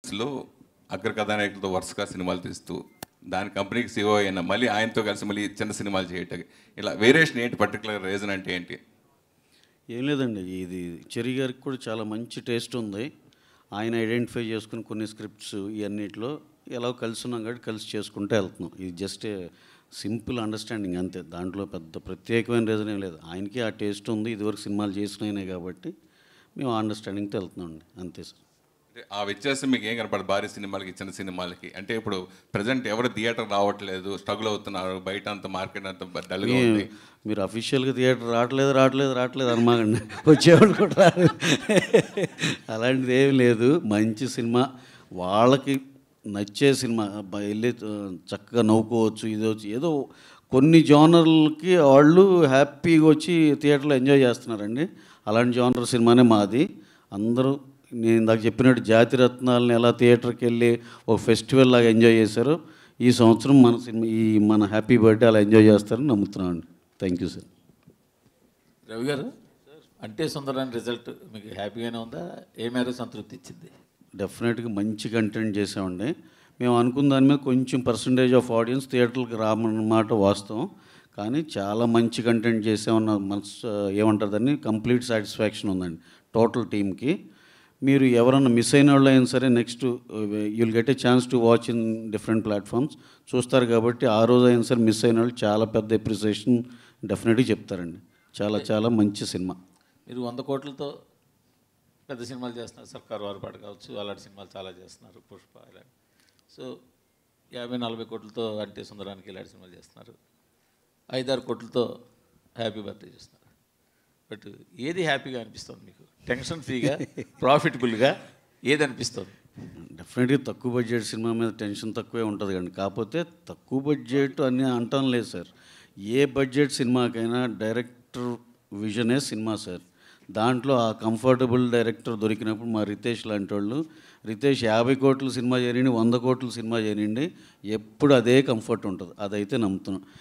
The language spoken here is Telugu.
లో అగ్ర కథానాయకులతో వరుసగా సినిమాలు తీస్తూ దాని కంపెనీకి సీఓ అయినా మళ్ళీ ఆయనతో కలిసి మళ్ళీ చిన్న సినిమాలు చేయటం ఇలా వేరియేషన్ ఏంటి పర్టికులర్ రీజన్ అంటే ఏంటి ఏం లేదండి ఇది చెరి గారికి కూడా చాలా మంచి టేస్ట్ ఉంది ఆయన ఐడెంటిఫై చేసుకుని కొన్ని స్క్రిప్ట్స్ ఇవన్నిటిలో ఎలా కలిసి ఉన్నాం కాబట్టి కలిసి చేసుకుంటూ వెళ్తున్నాం ఇది జస్ట్ సింపుల్ అండర్స్టాండింగ్ అంతే దాంట్లో పెద్ద ప్రత్యేకమైన రీజన్ ఏం లేదు ఆయనకి ఆ టేస్ట్ ఉంది ఇదివరకు సినిమాలు చేసినాయినాయి కాబట్టి మేము అండర్స్టాండింగ్తో వెళ్తున్నాం అండి అంతే సార్ అంటే ఆ వ్యత్యాసం మీకు ఏం కనపడదు భారీ సినిమాలకి చిన్న సినిమాలకి అంటే ఇప్పుడు ప్రజెంట్ ఎవరు థియేటర్ రావట్లేదు స్ట్రగుల్ అవుతున్నారు బయట అంత మార్కెట్ అంత డల్గా ఉంది మీరు అఫీషియల్గా థియేటర్ రావట్లేదు రావట్లేదు రావట్లేదు అనమాగండి వచ్చేవాళ్ళు కూడా రారు అలాంటిది ఏం లేదు మంచి సినిమా వాళ్ళకి నచ్చే సినిమా బ- వెళ్ళి ఆ, చక్కగా నవ్వుకోవచ్చు ఇది వచ్చి ఏదో కొన్ని జోనర్లకి వాళ్ళు హ్యాపీగా వచ్చి థియేటర్లో ఎంజాయ్ చేస్తున్నారండి అలాంటి జోనర్ సినిమానే మాది అందరూ నేను ఇందాక చెప్పినట్టు జాతి రత్నాలని ఎలా థియేటర్కి వెళ్ళి ఒక ఫెస్టివల్ లాగా ఎంజాయ్ చేశారో ఈ సంవత్సరం మన సినిమా ఈ మన హ్యాపీ బర్త్డే అలా ఎంజాయ్ చేస్తారని నమ్ముతున్నాను అండి థ్యాంక్ యూ సార్ రవి గారు అంటే సుందరాని రిజల్ట్ మీకు హ్యాపీగానే ఉందా ఏ మేర సంతృప్తి ఇచ్చింది డెఫినెట్గా మంచి కంటెంట్ చేసామండి మేము అనుకున్న దాని మీద కొంచెం పర్సంటేజ్ ఆఫ్ ఆడియన్స్ థియేటర్కి రామన్నమాట వాస్తవం కానీ చాలా మంచి కంటెంట్ చేసామన్న మనసు ఏమంటారు దాన్ని కంప్లీట్ సాటిస్ఫాక్షన్ ఉందండి టోటల్ టీమ్కి మీరు ఎవరన్నా మిస్ అయిన వాళ్ళు అయినా సరే next you'll get a chance to watch in different platforms చూస్తారు కాబట్టి ఆ రోజు అయినా సరే మిస్ అయిన వాళ్ళు చాలా పెద్ద ఎప్రిసియేషన్ డెఫినెట్గా చెప్తారండి చాలా చాలా మంచి సినిమా మీరు వంద కోట్లతో పెద్ద సినిమాలు చేస్తున్నారు సర్కార్ వారి పాట కావచ్చు అలాంటి సినిమాలు చాలా చేస్తున్నారు పుష్ప ఇలాంటి సో యాభై నలభై కోట్లతో అంటే సుందరానికి ఇలాంటి సినిమాలు చేస్తున్నారు ఐదారు కోట్లతో హ్యాపీ బర్త్డే చేస్తున్నారు బట్ ఏది హ్యాపీగా అనిపిస్తుంది మీకు టెన్షన్ ఫ్రీగా ప్రాఫిటబుల్గా ఏది అనిపిస్తుంది డెఫినెట్గా తక్కువ బడ్జెట్ సినిమా మీద టెన్షన్ తక్కువే ఉంటుంది కండి కాకపోతే తక్కువ బడ్జెట్ అని అంటాం లేదు సార్ ఏ బడ్జెట్ సినిమాకైనా డైరెక్టర్ విజనే సినిమా సార్ దాంట్లో ఆ కంఫర్టబుల్ డైరెక్టర్ దొరికినప్పుడు మా రితేష్ లాంటి వాళ్ళు రితేష్ యాభై కోట్ల సినిమా చేయండి వంద కోట్ల సినిమా చేయండి ఎప్పుడు అదే కంఫర్ట్ ఉంటుంది అదైతే నమ్ముతున్నాం